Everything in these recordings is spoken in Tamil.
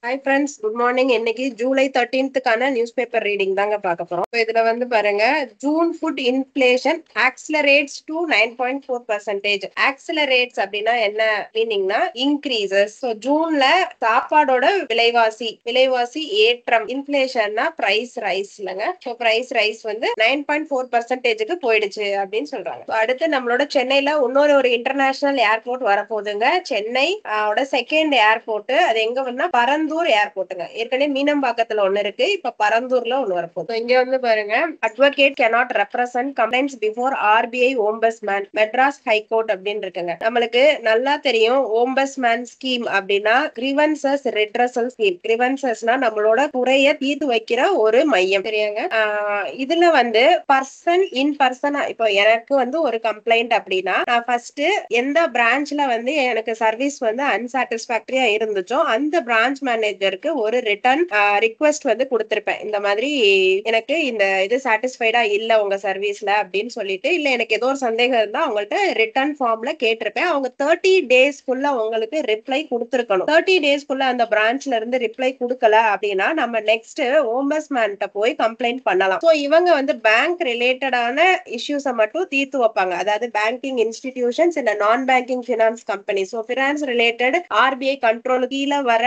ஹாய் ஃப்ரெண்ட்ஸ் குட் மார்னிங் இன்னைக்கு ஜூலை தேர்ட்டீன்த்துக்கான நியூஸ் பேப்பர் ரீடிங் தாங்க பார்க்க போறோம் So, இதுல வந்து பாருங்க June food inflation accelerates to nine point four percentage accelerates அப்படின்னா என்ன மீனிங்னா இன்க்ரீசஸ் ஸோ ஜூன்ல சாப்பாடோட விலைவாசி விலைவாசி ஏற்றம் இன்ஃபிளேஷன்னா பிரைஸ் ரைஸ் இல்லைங்க ஸோ பிரைஸ் ரைஸ் வந்து நைன் பாயிண்ட் ஃபோர் பர்சன்டேஜுக்கு போயிடுச்சு அப்படின்னு சொல்றாங்க So, அடுத்து நம்மளோட சென்னையில இன்னொரு ஒரு இன்டர்நேஷனல் ஏர்போர்ட் வரப்போகுதுங்க சென்னை ஓட செகண்ட் ஏர்போர்ட் அது எங்க வந்து பரந்தூர் ஏர்போர்ட்டுங்க ஏற்கனவே மீனம்பாக்கத்துல ஒண்ணு இருக்கு இப்ப பரந்தூர்ல ஒண்ணு வரப்போகுது So, இங்க வந்து பாருங்க advocate cannot represent complaints before RBI ombudsman Madras high court அப்படின்னு இருக்குங்க நம்மளுக்கு நல்லா தெரியும் ஓம்பஸ்மேன் ஸ்கீம் அப்படின்னா கிரிவன்சஸ் ரெட்ரஸல் ஸ்கீம் கிரிவன்சஸ்னா நம்மளோட குறைய தீர்த்து வைக்கிற ஒரு மையம் சரியாங்க ஆஹ் இதுல வந்து பர்சன் இன் பர்சனா இப்போ எனக்கு வந்து ஒரு கம்ப்ளைண்ட் அப்படின்னா நான் ஃபர்ஸ்ட் எந்த பிரான்ச்ல வந்து எனக்கு சர்வீஸ் வந்து அன்சாட்டிஸ்பாக்டரியா இருந்துச்சோ அந்த பிரான்ச் மேனேஜருக்கு ஒரு ரிட்டர்ன் ரிக்வெஸ்ட் வந்து கொடுத்திருப்பேன் இந்த மாதிரி எனக்கு இந்த இது சாட்டிஸ்ஃபைடா இல்ல உங்க சர்வீஸ்ல அப்படின்னு சொல்லிட்டு இல்ல எனக்கு ஏதோ ஒரு சந்தேகம் இருந்தா அவங்கள்ட்ட ரிட்டர்ன் ஃபார்ம்ல கேட்டிருப்பேன் அவங்க தேர்ட்டி டேஸ்க்குள்ள உங்களுக்கு ரிப்ளை கொடுத்துருக்கணும் தேர்ட்டி டேஸ்க்குள்ள அந்த பிரான்ச்ல இருந்து ரிப்ளை கொடுக்கல அப்படின்னா நம்ம நெக்ஸ்ட் ஓம்பஸ்மேன்ட்ட போய் கம்ப்ளைண்ட் பண்ணலாம் ஸோ இவங்க வந்து பேங்க் ரிலேட்டடான இஷ்யூஸை மட்டும் தீர்த்து வைப்பாங்க அதாவது பேங்கிங் இன்ஸ்டிடியூஷன்ஸ் இல்ல நான் banking finance company so finance related RBI control கீழே வர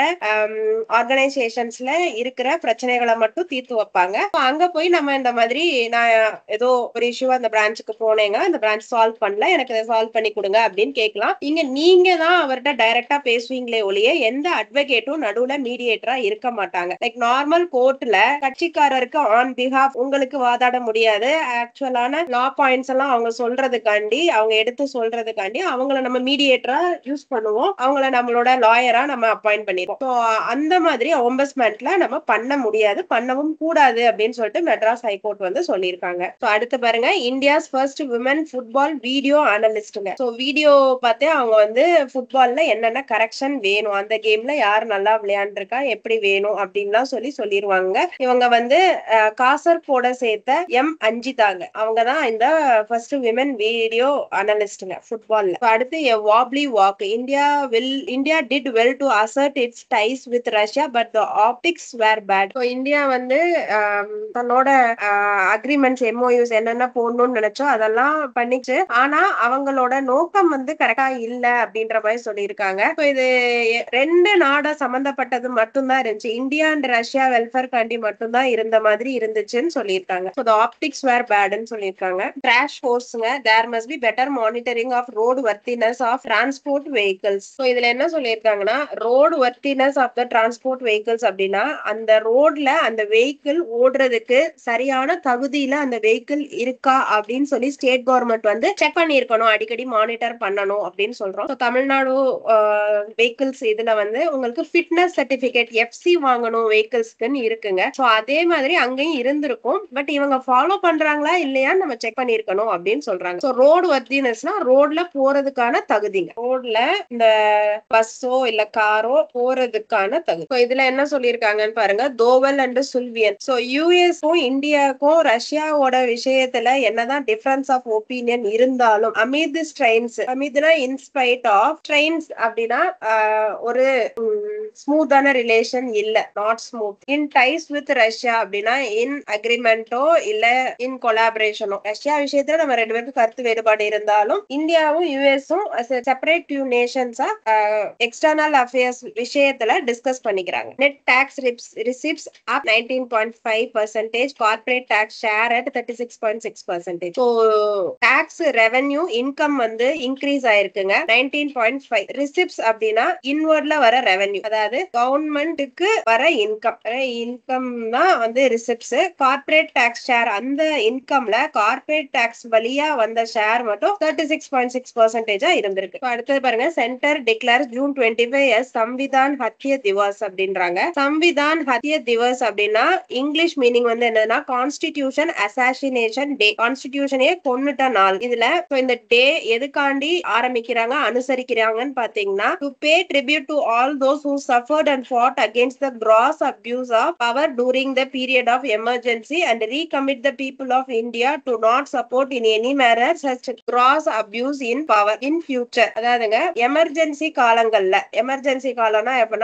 ஆர்கனைசேஷன்ஸ்ல இருக்கிற பிரச்சனைகளை மட்டும் தீர்த்து வைப்பாங்க So, அங்க போய் நம்ம இந்த மாதிரி நான் ஏதோ ஒரு இஷ்யூ அந்த பிரான்ச்சுக்கு போனேங்க அந்த பிரான்ச் சால்வ் பண்ணல எனக்கு இதை சால்வ் பண்ணி கொடுங்க அப்படின்னு கேட்கலாம் இங்க நீங்க தான் அவர்கிட்ட டைரக்டா பேசுவீங்களே ஒழிய எந்த அட்வொகேட்டும் நடுவுல மீடியேட்டரா இருக்க மாட்டாங்க லைக் நார்மல் கோர்ட்ல கட்சிக்காரருக்கு ஆன் பிஹாஃப் உங்களுக்கு வாதாட முடியாது ஆக்சுவலான லா பாயிண்ட்ஸ் எல்லாம் அவங்க சொல்றதுக்காண்டி அவங்க எடுத்து சொல்றதுக்காண்டி அவங்கள நம்ம மீடியேட்டரா யூஸ் பண்ணுவோம் அவங்கள நம்மளோட லாயரா நம்ம அப்பாயிண்ட் பண்ணிருக்கோம் ஸோ அந்த மாதிரி ஒம்பஸ்மெண்ட்ல நம்ம பண்ண முடியாது பண்ணவும் கூடாது அப்படின்னு சொல்லிட்டு மெட்ராஸ் ஹைகோர்ட் வந்து சொல்லியிருக்காங்க ஸோ அடுத்து பாருங்க India's first women football video அனலிஸ்ட்டுங்க ஸோ வீடியோ பார்த்து அவங்க வந்து ஃபுட்பால்ல என்னென்ன கரெக்ஷன் வேணும் அந்த கேம்ல யார் நல்லா விளையாண்டுருக்கா எப்படி வேணும் அப்படின்லாம் சொல்லி சொல்லிடுவாங்க இவங்க வந்து அஹ், காசர்கோட சேர்த்த எம் அஞ்சிதாங்க அவங்க தான் இந்த ஃபர்ஸ்ட் விமன் வீடியோ அனலிஸ்ட்டுங்க ஃபுட்பால்ல அடுத்து wobbly walk India will India did well to assert its ties with Russia but the optics were bad so India வந்து ஆம், தன்னோட அக்ரிமெண்ட்ஸ் எம்ஓயூஸ் என்னென்ன போடணும்னு நினைச்சோ அதெல்லாம் பண்ணிச்சு ஆனா அவங்களோட நோக்கம் வந்து கரெக்டா இல்ல அப்படின்ற மாதிரி சொல்லியிருக்காங்க ஸோ இது எ- ரெண்டு நாட சம்பந்தப்பட்டது மட்டும்தான் இருந்துச்சு இந்தியா அண்ட் ரஷ்யா வெல்ஃபேர் காண்டி மட்டும்தான் இருந்த மாதிரி இருந்துச்சுன்னு சொல்லியிருக்காங்க ஸோ ஆப்டிக்ஸ் வேர் பேடுன்னு சொல்லியிருக்காங்க கிராஷ் ஃபோர்ஸுங்க there must be better monitoring of roadworthiness of transport vehicles so இதுல என்ன சொல்லியிருக்காங்கன்னா roadworthiness of the transport vehicles அப்படின்னா அந்த ரோட்ல அந்த வெஹிக்கிள் ஓடுறதுக்கு சரியான தகுதியில அந்த வெஹிக்கிள் இருக்கா அப்படின்னு சொல்லி ஸ்டேட் கவர்மெண்ட் வந்து செக் பண்ணியிருக்கணும் அடிக்கடி மானிட்டர் பண்ணணும் அப்படின்னு சொல்றோம் So, தமிழ்நாடு வெஹிக்கிள்ஸ் இதுல வந்து உங்களுக்கு ஃபிட்னஸ் சர்டிபிகேட் எஃப்சி வாங்கணும் வெஹிக்கிள்ஸ்க்குன்னு இருக்குங்க ஸோ அதே மாதிரி அங்கேயும் இருந்திருக்கும் பட் இவங்க ஃபாலோ பண்றாங்களா இல்லையான்னு நம்ம செக் பண்ணியிருக்கணும் அப்படின்னு சொல்றாங்க ஸோ ரோடு வர்த்தினஸ்னா ரோட்ல போறதுக்கான தகுதிங்க ரோட்ல இந்த பஸ்ஸோ இல்ல காரோ போறதுக்கான தகுதி So, இதுல என்ன சொல்லியிருக்காங்கன்னு பாருங்க தோவல் அண்ட் சுல்வியன் ஸோ யூஎஸ்க்கும் இந்தியாவுக்கும் ரஷ்யாவோட விஷயத்துல என்னதான் டிஃபரன்ஸ் ஆஃப் ஒப்பீனியன் இருந்தாலும் அமித் ட்ரெயின்ஸ் அமித்னா இன்ஸ்பைட் ஆஃப் ட்ரெயின்ஸ் அப்படின்னா ஆஹ், ஒரு ஸ்மூத்தான ரிலேஷன் இல்ல not smooth in ties with Russia அப்படின்னா இன் அக்ரிமெண்டோ இல்ல இன் கொலாபரேஷனோ ரஷ்யா விஷயத்துல நம்ம ரெண்டு பேருக்கும் கருத்து வேறுபாடு இருந்தாலும் இந்தியாவும் யூஎஸும் செப்பரேட் டியூ நேஷன்ஸா எக்ஸ்டர்னல் அஃபேர்ஸ் விஷயத்துல டிஸ்கஸ் பண்ணிக்கிறாங்க net tax receipts up nineteen point five percentage corporate tax share at thirty six point six percentage so tax revenue income வந்து இன்க்ரீஸ் ஆயிருக்குங்க நைன்டீன் பாயிண்ட் ஃபைவ் ரிசிப்ட்ஸ் அப்படின்னா இன்வர்ட்ல வர ரெவன்யூ அதாவது கவர்மெண்ட்டுக்கு வர இன்கம் இன்கம் தான் வந்து ரிசிப்ட்ஸ் கார்பரேட் டாக்ஸ் ஷேர் அந்த இன்கம்ல கார்பரேட் டாக்ஸ் வழியா வந்த ஷேர் மட்டும் தேர்ட்டி சிக்ஸ் பாயிண்ட் சிக்ஸ் பர்சன்டேஜா இருந்திருக்கு இப்ப அடுத்தது பாருங்க centre declare June twenty five as Samvidhan Hatya Diwas அப்படின்றாங்க சம்விதான் ஹத்திய திவஸ் அப்படின்னா இங்கிலீஷ் மீனிங் வந்து என்னன்னா கான்ஸ்டிடியூஷன் அசாசினேஷன் டே கான்ஸ்டிடியூஷனே கொன்னுட்ட நாள் இதுல so இந்த டே எதுக்காண்டி ஆரம்பிக்கிறாங்க அனுசரிக்கிறாங்கன்னு பாத்தீங்கன்னா to pay tribute to all those who suffered and fought against the gross abuse of power during the period of emergency and recommit the people of India to not support in any manner such gross abuse in power in future அதாவதுங்க எமர்ஜென்சி காலங்கள்ல எமர்ஜென்சி காலம்னா எப்படின்னா நாடு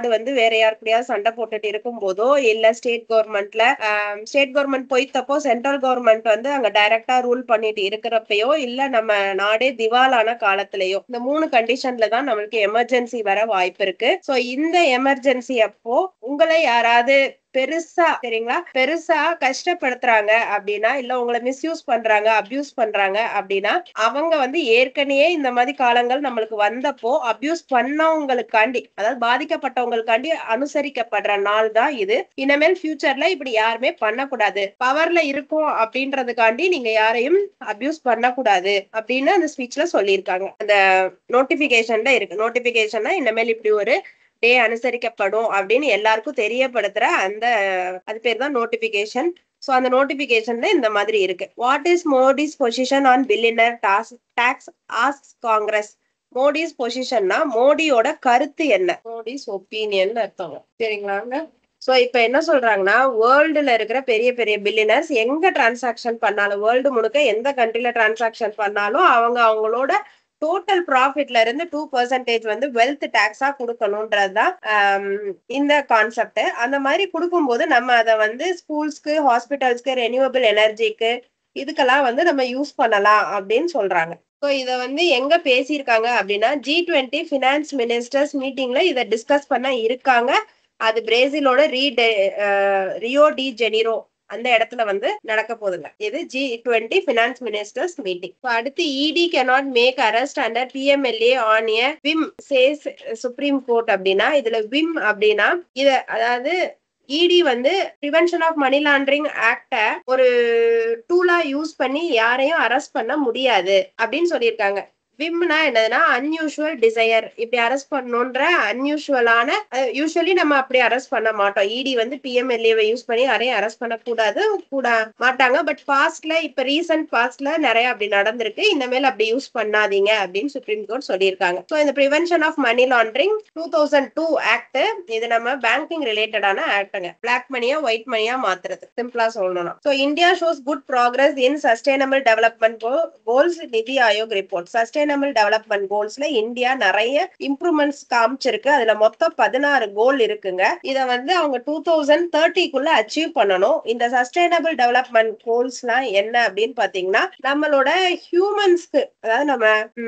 நாடு வந்து வேற யாருக்கூடயாவது சண்டை போட்டுட்டு இருக்கும் போதோ இல்ல ஸ்டேட் கவர்மெண்ட்ல ஸ்டேட் கவர்மெண்ட் போய்த்தப்போ சென்ட்ரல் கவர்மெண்ட் வந்து அங்க டைரக்டா ரூல் பண்ணிட்டு இருக்கிறப்பயோ இல்ல நம்ம நாடே திவாலான காலத்திலயோ இந்த மூணு கண்டிஷன்ல தான் நம்மளுக்கு எமர்ஜென்சி வர வாய்ப்பு இருக்கு சோ இந்த எமர்ஜென்சி அப்போ உங்களை யாராவது பெருசா சரிங்களா பெருசா கஷ்டப்படுத்துறாங்க அப்படின்னா இல்ல உங்களை மிஸ்யூஸ் பண்றாங்க அபியூஸ் பண்றாங்க அப்படின்னா அவங்க வந்து ஏற்கனவே இந்த மாதிரி காலங்கள் நம்மளுக்கு வந்தப்போ அபியூஸ் பண்ணவங்களுக்காண்டி அதாவது பாதிக்கப்பட்டவங்களுக்காண்டி அனுசரிக்கப்படுற நாள் தான் இது இனிமேல் ஃபியூச்சர்ல இப்படி யாருமே பண்ணக்கூடாது பவர்ல இருக்கும் அப்படின்றதுக்காண்டி நீங்க யாரையும் அபியூஸ் பண்ணக்கூடாது அப்படின்னு அந்த ஸ்பீச்ல சொல்லியிருக்காங்க அந்த நோட்டிபிகேஷன்ல இருக்கு நோட்டிபிகேஷன்னா இனிமேல் இப்படி ஒரு டே அனுசரிக்கப்படும் அப்படின்னு எல்லாருக்கும் தெரியப்படுத்துற அந்த அது பேர் தான் நோட்டிபிகேஷன் சோ அந்த நோட்டிபிகேஷன்ல இந்த மாதிரி இருக்கு what is Modi's position on billionaire tax as Congress Modi's பொசிஷன்னா மோடியோட கருத்து என்ன மோடிஸ் ஒப்பீனியன் அர்த்தம் சரிங்களாங்க சோ இப்ப என்ன சொல்றாங்கன்னா வேர்ல்டுல இருக்கிற பெரிய பெரிய பில்லினர்ஸ் எங்க டிரான்சாக்ஷன் பண்ணாலும் வேர்ல்டு முழுக்க எந்த கண்ட்ரில டிரான்சாக்ஷன் பண்ணாலும் அவங்க அவங்களோட டோட்டல் ப்ராஃபிட்ல இருந்து டூ பர்சன்டேஜ் வந்து வெல்த் டாக்ஸா கொடுக்கணும்ன்றதுதான் இந்த கான்செப்ட் அந்த மாதிரி கொடுக்கும்போது நம்ம அதை வந்து ஸ்கூல்ஸ்க்கு ஹாஸ்பிட்டல்ஸ்க்கு ரெனியூவபிள் எனர்ஜிக்கு இதுக்கெல்லாம் வந்து நம்ம யூஸ் பண்ணலாம் அப்படின்னு சொல்றாங்க ஸோ இதை வந்து எங்க பேசியிருக்காங்க அப்படின்னா ஜி டுவெண்ட்டி ஃபினான்ஸ் மினிஸ்டர்ஸ் மீட்டிங்ல இதை டிஸ்கஸ் பண்ண இருக்காங்க அது பிரேசிலோட ரீ ரியோ டி ஜெனிரோ அந்த இடத்துல வந்து நடக்க போகுதுங்க இது G twenty finance ministers meeting அடுத்து ED cannot make arrest under PMLA on a whim says Supreme Court அப்படின்னா இதுல விம் அப்படின்னா இத அதாவது இடி வந்து prevention of money laundering act ஒரு டூலா யூஸ் பண்ணி யாரையும் அரெஸ்ட் பண்ண முடியாது அப்படின்னு சொல்லியிருக்காங்க விம்னா என்னதுன்னா அன்யூஷுவல் டிசையர் இப்படி அரெஸ்ட் பண்ணணுன்ற அன்யூஷுவலான யூஸ்வலி நம்ம அப்படி அரெஸ்ட் பண்ண மாட்டோம் இடி வந்து பிஎம்எல்ஏவை யூஸ் பண்ணி யாரையும் அரெஸ்ட் பண்ணக்கூடாது கூட மாட்டாங்க பட் பாஸ்ட்ல இப்ப ரீசன்ட் பாஸ்ட்ல நிறைய அப்படி நடந்திருக்கு இனிமேல் அப்படி யூஸ் பண்ணாதீங்க அப்படின்னு சுப்ரீம் கோர்ட் சொல்லியிருக்காங்க ஸோ இந்த prevention of money laundering two thousand two act இது நம்ம பேங்கிங் ரிலேட்டடான ஆக்டுங்க பிளாக் மணியா ஒயிட் மணியா மாத்துறது சிம்பிளா சொல்லணும்னா so India shows good progress in sustainable development goals NITI Aayog report sustain sustainable development கோல்ஸ்ல இந்தியா நிறைய இம்ப்ரூவ்மெண்ட்ஸ் காமிச்சிருக்கு அதுல மொத்தம் பதினாறு கோல் இருக்குங்க இத வந்து அவங்க டூ தௌசண்ட் தேர்ட்டிக்குள்ள அச்சீவ் பண்ணணும் இந்த சஸ்டைனபிள் டெவலப்மெண்ட் கோல்ஸ் எல்லாம் என்ன அப்படின்னு பாத்தீங்கன்னா நம்மளோட ஹியூமன்ஸ்க்கு அதாவது நம்ம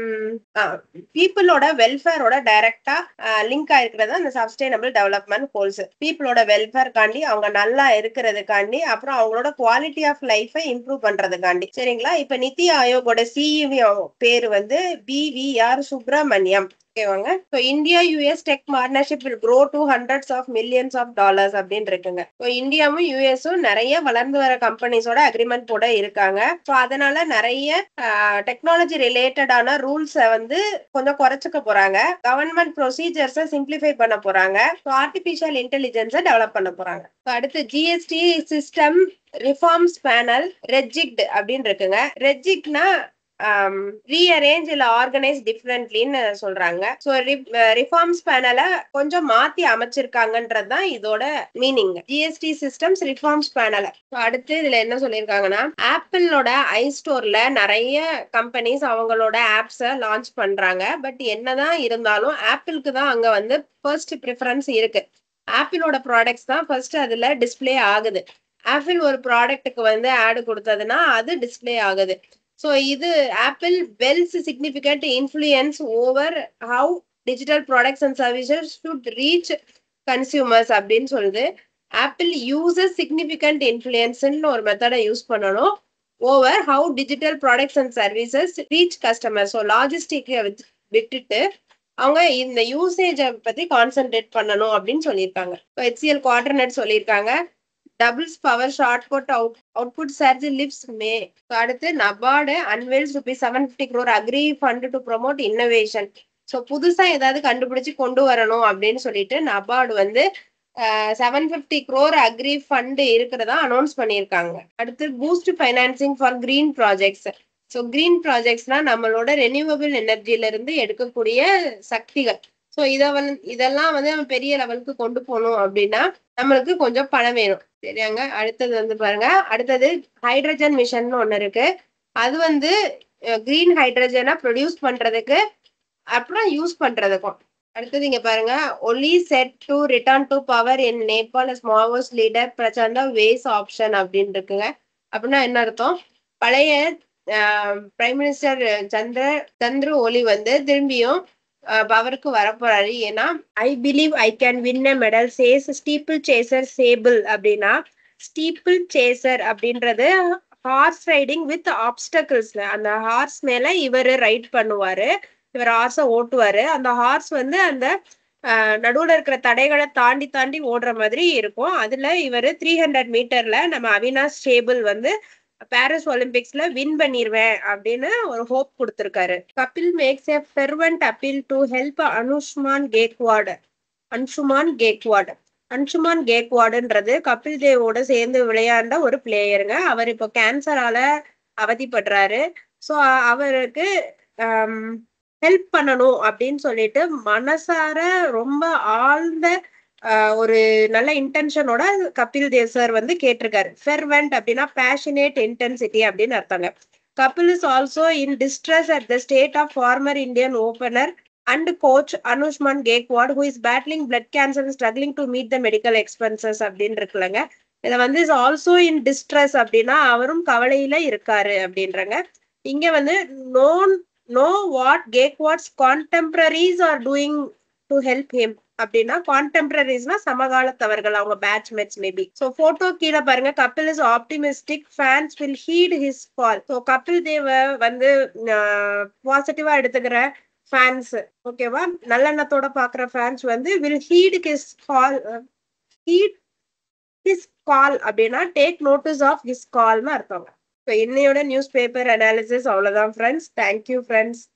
பீப்புளோட வெல்ஃபேரோட டைரக்டா லிங்க் ஆயிருக்கிறது அந்த சஸ்டைனபிள் டெவலப்மெண்ட் கோல்ஸ் பீப்புளோட வெல்ஃபேர் காண்டி அவங்க நல்லா இருக்கிறதுக்காண்டி அப்புறம் அவங்களோட குவாலிட்டி ஆஃப் லைஃபை இம்ப்ரூவ் பண்றதுக்காண்டி சரிங்களா இப்ப நித்தி ஆயோகோட சிஇவி பேரு வந்து பிவிஆர் சுப்பிரமணியம் ஓகேவாங்க so India US tech partnership will grow to hundreds of millions of dollars அப்படின்னு இருக்குங்க ஸோ இந்தியாவும் யூஎஸும் நிறைய வளர்ந்து வர கம்பெனிஸோட அக்ரிமெண்ட் போட இருக்காங்க ஸோ அதனால நிறைய டெக்னாலஜி ரிலேட்டடான ரூல்ஸை வந்து கொஞ்சம் குறைச்சிக்க போறாங்க கவர்மெண்ட் ப்ரொசீஜர்ஸை சிம்பிளிஃபை பண்ண போறாங்க ஸோ ஆர்டிபிஷியல் இன்டெலிஜென்ஸை டெவலப் பண்ண போறாங்க அடுத்து GST system reforms panel reject அப்படின்னு இருக்குங்க ரெஜிக்ட்னா ரீஅரேஞ்ச் இல்ல ஆர்கனைஸ் டிஃப்ரெண்ட்லின்னு சொல்றாங்க ஸோ ரிஃபார்ம்ஸ் பேனல கொஞ்சம் மாத்தி அமைச்சிருக்காங்கன்றது தான் இதோட மீனிங் ஜிஎஸ்டி சிஸ்டம்ஸ் ரிஃபார்ம்ஸ் பேனல அடுத்து இதுல என்ன சொல்லியிருக்காங்கன்னா ஆப்பிளோட ஐ ஸ்டோர்ல நிறைய கம்பெனிஸ் அவங்களோட ஆப்ஸ லான்ச் பண்றாங்க பட் என்னதான் இருந்தாலும் ஆப்பிளுக்கு தான் அங்க வந்து ஃபர்ஸ்ட் ப்ரிஃபரன்ஸ் இருக்கு ஆப்பிளோட ப்ராடக்ட்ஸ் தான் ஃபர்ஸ்ட் அதுல டிஸ்பிளே ஆகுது ஆப்பிள் ஒரு ப்ராடக்ட்டுக்கு வந்து ஆடு கொடுத்ததுன்னா அது டிஸ்பிளே ஆகுது ஸோ இது Apple wields significant influence over how digital products and services should reach consumers அப்படின்னு சொல்லுது ஆப்பிள் யூசஸ் சிக்னிஃபிகண்ட் இன்ஃப்ளூயன்ஸ்னு ஒரு மெத்தடை யூஸ் பண்ணணும் over how digital products and services reach customer so லாஜிஸ்டிக்கை விட்டுட்டு அவங்க இந்த யூசேஜை பத்தி கான்சென்ட்ரேட் பண்ணணும் அப்படின்னு சொல்லியிருக்காங்க ஹெச்சிஎல் குவார்டர்நெட் சொல்லியிருக்காங்க doubles power short put out output charge lifts மே அடுத்து NABARD unveils rupees seven fifty crore agri fund to promote innovation so புதுசா ஏதாவது கண்டுபிடிச்சு கொண்டு வரணும் அப்படின்னு சொல்லிட்டு நபார்டு வந்து seven fifty crore agri fund இருக்கிறதா அனௌன்ஸ் பண்ணியிருக்காங்க அடுத்து boost financing for green projects so green ப்ராஜெக்ட்ஸ்னா நம்மளோட ரெனியூவபிள் எனர்ஜில இருந்து எடுக்கக்கூடிய சக்திகள் ஸோ இதை வந்து இதெல்லாம் வந்து நம்ம பெரிய லெவலுக்கு கொண்டு போகணும் அப்படின்னா நம்மளுக்கு கொஞ்சம் பணம் வேணும் சரியாங்க அடுத்தது வந்து பாருங்க அடுத்தது ஹைட்ரஜன் மிஷன் ஒன்று இருக்கு அது வந்து கிரீன் ஹைட்ரஜனை ப்ரொடியூஸ் பண்றதுக்கு அப்புறம் யூஸ் பண்றதுக்கும் அடுத்தது இங்க பாருங்க Oli set to return to power in Nepal Maoists leader Prachanda weighs option அப்படின்னு இருக்குங்க அப்படின்னா என்ன அர்த்தம் பழைய பிரைம் மினிஸ்டர் சந்திர சந்திர ஒலி வந்து திரும்பியும் பவருக்கு வரப்போறாரு ஏன்னா I believe I can win a medal says steeplechaser Sable அப்படின்னா ஸ்டீப்பிள் சேசர் அப்படின்றது ஹார்ஸ் ரைடிங் வித் ஆப்ஸ்டக்கிள்ஸ்ல அந்த ஹார்ஸ் மேல இவர் ரைட் பண்ணுவாரு இவர் ஹார்ஸை ஓட்டுவாரு அந்த ஹார்ஸ் வந்து அந்த நடுவுல இருக்கிற தடைகளை தாண்டி தாண்டி ஓடுற மாதிரி இருக்கும் அதுல இவர் த்ரீ ஹண்ட்ரட் மீட்டர்ல நம்ம அவினாஷ் ஸ்டேபிள் வந்து பாரிஸ் ஒலிம்பிக்ஸ்ல வின் பண்ணிருவேன் அப்படின்னு ஒரு ஹோப் கொடுத்திருக்காரு Kapil makes a fervent appeal to help Anshuman Gaekwad Anshuman Gaekwad Anshuman கேக்வாடுன்றது கபில் தேவோட சேர்ந்து விளையாண்ட ஒரு பிளேயருங்க அவர் இப்போ கேன்சரால அவதிப்படுறாரு ஸோ அவருக்கு ஹெல்ப் பண்ணணும் அப்படின்னு சொல்லிட்டு மனசார ரொம்ப ஆழ்ந்த ஒரு நல்ல இன்டென்ஷனோட கபில் தேவ் சார் வந்து கேட்டிருக்காரு ஃபெர்வெண்ட் அப்படின்னா பேஷனேட் இன்டென்சிட்டி அப்படின்னு அர்த்தங்க Kapil is also in distress at the state of former Indian opener and coach Anshuman Gaekwad who is battling blood cancer struggling to meet the medical expenses அப்படின்னு இருக்குல்லங்க இதை வந்து இஸ் ஆல்சோ இன் டிஸ்ட்ரெஸ் அப்படின்னா அவரும் கவலையில இருக்காரு அப்படின்றாங்க இங்க வந்து known no what Gaekwad's contemporaries are doing to help him அப்படின்னா கான்டெம்பரரிஸ்னா சமகாலத்தவர்கள் அவங்க பேட்ச்மேட்ஸ் மேபி ஸோ போட்டோ கீழே பாருங்க Kapil is optimistic fans will heed his call so Kapil Dev வந்து பாசிட்டிவா எடுத்துக்கிற ஃபேன்ஸ் ஓகேவா நல்லெண்ணத்தோட பாக்குற ஃபேன்ஸ் வந்து will heed his call heed his call அப்படின்னா டேக் நோட்டீஸ் ஆஃப் ஹிஸ் கால்னு அர்த்தம் ஸோ இன்னையோட நியூஸ் பேப்பர் அனாலிசிஸ் அவ்வளோதான் ஃப்ரெண்ட்ஸ் தேங்க்யூ ஃப்ரெண்ட்ஸ்